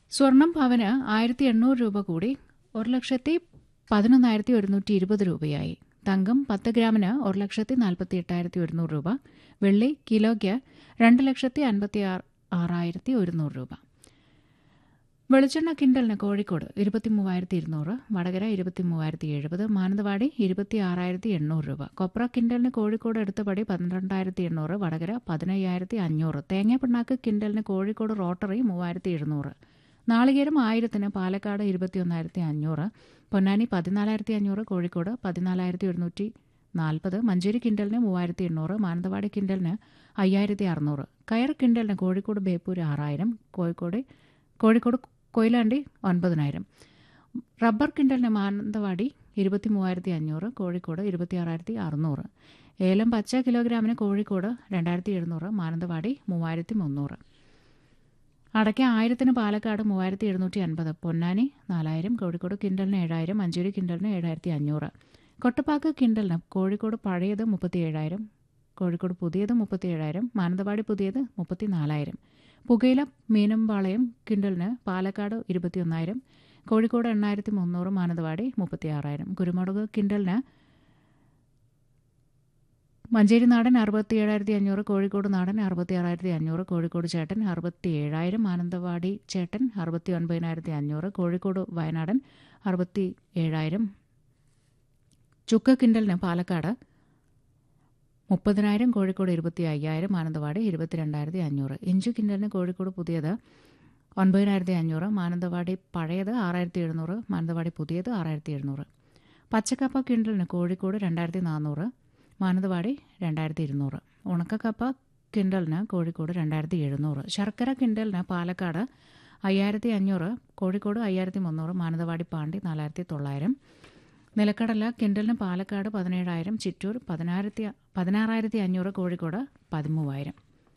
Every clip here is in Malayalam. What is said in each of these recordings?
സ്വർണം പവന് ആയിരത്തി എണ്ണൂറ് രൂപ കൂടി ഒരു ലക്ഷത്തി പതിനൊന്നായിരത്തി ഒരുന്നൂറ്റി ഇരുപത് രൂപയായി തങ്കം പത്ത് ഗ്രാമിന് ഒരു ലക്ഷത്തി നാൽപ്പത്തി എട്ടായിരത്തി ഒരുന്നൂറ് രൂപ വെള്ളി കിലോയ്ക്ക് രണ്ട് ലക്ഷത്തി അൻപത്തി ആറായിരത്തി ഒരുന്നൂറ് രൂപ വെളിച്ചെണ്ണ കിണ്ടലിന് കോഴിക്കോട് ഇരുപത്തി മൂവായിരത്തി ഇരുന്നൂറ് വടകര ഇരുപത്തി മൂവായിരത്തി എഴുപത് മാനന്തവാടി ഇരുപത്തി ആറായിരത്തി എണ്ണൂറ് രൂപ കൊപ്ര കിണ്ടലിന് കോഴിക്കോട് എടുത്തപടി പന്ത്രണ്ടായിരത്തി എണ്ണൂറ് വടകര പതിനയ്യായിരത്തി അഞ്ഞൂറ് തേങ്ങ പിണ്ണാക്ക് കിണ്ടലിന് കോഴിക്കോട് റോട്ടറി മൂവായിരത്തി എഴുന്നൂറ് നാളികേരം ആയിരത്തിന് പാലക്കാട് ഇരുപത്തിയൊന്നായിരത്തി അഞ്ഞൂറ് പൊന്നാനി പതിനാലായിരത്തി അഞ്ഞൂറ് കോഴിക്കോട് പതിനാലായിരത്തി ഒരുന്നൂറ്റി നാൽപ്പത് മഞ്ചേരി കിണ്ടലിന് മൂവായിരത്തി എണ്ണൂറ് മാനന്തവാടി കിണ്ടലിന് അയ്യായിരത്തി അറുന്നൂറ് കയർ കിണ്ടലിന് കോഴിക്കോട് ബേപ്പൂർ ആറായിരം കോഴിക്കോട് കോഴിക്കോട് കൊയിലാണ്ടി ഒൻപതിനായിരം റബ്ബർ കിണ്ടലിന് മാനന്തവാടി ഇരുപത്തി മൂവായിരത്തി അഞ്ഞൂറ് കോഴിക്കോട് ഇരുപത്തി ആറായിരത്തി അറുന്നൂറ് ഏലം പച്ച കിലോഗ്രാമിന് കോഴിക്കോട് രണ്ടായിരത്തി എഴുന്നൂറ് മാനന്തവാടി മൂവായിരത്തി മുന്നൂറ് അടയ്ക്ക ആയിരത്തിന് പാലക്കാട് മൂവായിരത്തി എഴുന്നൂറ്റി അൻപത് പൊന്നാനി നാലായിരം കോഴിക്കോട് കിണ്ടലിന് ഏഴായിരം മഞ്ചേരി കിണ്ടലിന് ഏഴായിരത്തി അഞ്ഞൂറ് കൊട്ടപ്പാക്ക് കിണ്ടലിന് കോഴിക്കോട് പഴയത് മുപ്പത്തി ഏഴായിരം കോഴിക്കോട് പുതിയത് മുപ്പത്തി ഏഴായിരം മാനന്തവാടി പുതിയത് മുപ്പത്തി നാലായിരം പുകയില മീനമ്പാളയം കിണ്ടലിന് പാലക്കാട് ഇരുപത്തിയൊന്നായിരം കോഴിക്കോട് എണ്ണായിരത്തി മുന്നൂറ് മാനന്തവാടി മുപ്പത്തി ആറായിരം കുരുമുളക് കിണ്ടലിന് മഞ്ചേരി നാടൻ അറുപത്തി ഏഴായിരത്തി അഞ്ഞൂറ് കോഴിക്കോട് നാടൻ അറുപത്തി ആറായിരത്തി അഞ്ഞൂറ് കോഴിക്കോട് ചേട്ടൻ അറുപത്തി ഏഴായിരം മാനന്തവാടി ചേട്ടൻ അറുപത്തി ഒൻപതിനായിരത്തി അഞ്ഞൂറ് കോഴിക്കോട് വയനാടൻ അറുപത്തി ഏഴായിരം ചുക്ക് കിണ്ടലിന് പാലക്കാട് മുപ്പതിനായിരം കോഴിക്കോട് ഇരുപത്തി അയ്യായിരം മാനന്തവാടി ഇരുപത്തിരണ്ടായിരത്തി അഞ്ഞൂറ് ഇഞ്ചു കിണ്ടലിന് കോഴിക്കോട് പുതിയത് ഒൻപതിനായിരത്തി അഞ്ഞൂറ് മാനന്തവാടി പഴയത് ആറായിരത്തി എഴുന്നൂറ് മാനന്തവാടി പുതിയത് ആറായിരത്തി എഴുന്നൂറ് പച്ചക്കപ്പ കിണ്ടലിന് കോഴിക്കോട് രണ്ടായിരത്തി നാനൂറ് മാനന്തവാടി രണ്ടായിരത്തി ഇരുന്നൂറ് ഉണക്കക്കപ്പ കിണ്ടലിന് കോഴിക്കോട് രണ്ടായിരത്തി എഴുന്നൂറ് ശർക്കര കിണ്ടലിന് പാലക്കാട് അയ്യായിരത്തി അഞ്ഞൂറ് കോഴിക്കോട് അയ്യായിരത്തി മുന്നൂറ് മാനന്തവാടി പാണ്ടി നാലായിരത്തി തൊള്ളായിരം നിലക്കടല കിണ്ടലിന് പാലക്കാട് പതിനേഴായിരം ചിറ്റൂർ പതിനായിരത്തി പതിനാറായിരത്തി അഞ്ഞൂറ് കോഴിക്കോട് പതിമൂവായിരം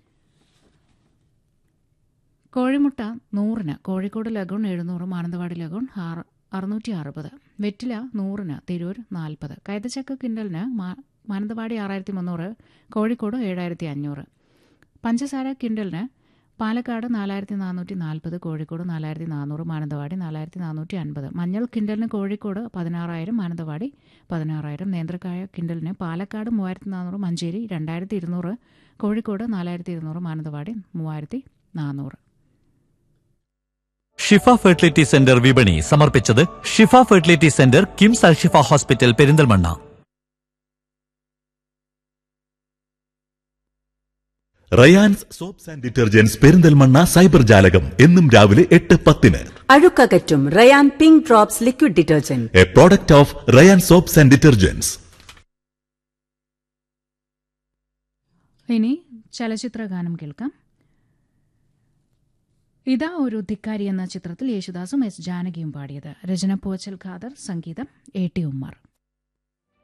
കോഴിമുട്ട നൂറിന് കോഴിക്കോട് ലഗൂൺ എഴുന്നൂറ് മാനന്തവാടി ലഗൂൺ ആറ് അറുന്നൂറ്റി അറുപത് വെറ്റില നൂറിന് തിരൂർ നാൽപ്പത് കൈതച്ചക്ക കിണ്ടലിന് മാനന്തവാടി ആറായിരത്തി മുന്നൂറ് കോഴിക്കോട് ഏഴായിരത്തി അഞ്ഞൂറ് പഞ്ചസാര കിണ്ടലിന് പാലക്കാട് നാലായിരത്തി നാനൂറ്റി നാൽപ്പത് കോഴിക്കോട് നാലായിരത്തി നാനൂറ് മാനന്തവാടി നാലായിരത്തി നാനൂറ്റി അൻപത് മഞ്ഞൾ കിണ്ടലിന് കോഴിക്കോട് പതിനാറായിരം മാനന്തവാടി പതിനാറായിരം നേന്ത്രക്കായ കിണ്ടലിന് പാലക്കാട് മൂവായിരത്തി നാനൂറ് മഞ്ചേരി രണ്ടായിരത്തി ഇരുന്നൂറ് കോഴിക്കോട് നാലായിരത്തി ഇരുന്നൂറ് മാനന്തവാടി മൂവായിരത്തി നാനൂറ് ഷിഫ ഫെർട്ടിലിറ്റി സെന്റർ വിപണി സമർപ്പിച്ചത് Shifa fertility centre KIMS Al Shifa hospital Perinthalmanna Rayan's soaps and detergents Perinthalmanna cyber ജാലകം എന്നും രാവിലെ എട്ട് പത്തിന് അഴുക്കകറ്റും Rayan pink drops liquid detergent a product of Rayan soaps and detergents ഇനി ചലച്ചിത്ര ഗാനം കേൾക്കാം ഇതാ ഒരു ധിക്കാരി എന്ന ചിത്രത്തിൽ യേശുദാസും എസ് ജാനകിയും പാടിയത് രചന പോച്ചൽ ഖാദർ സംഗീതം എ ടി ഉമ്മർ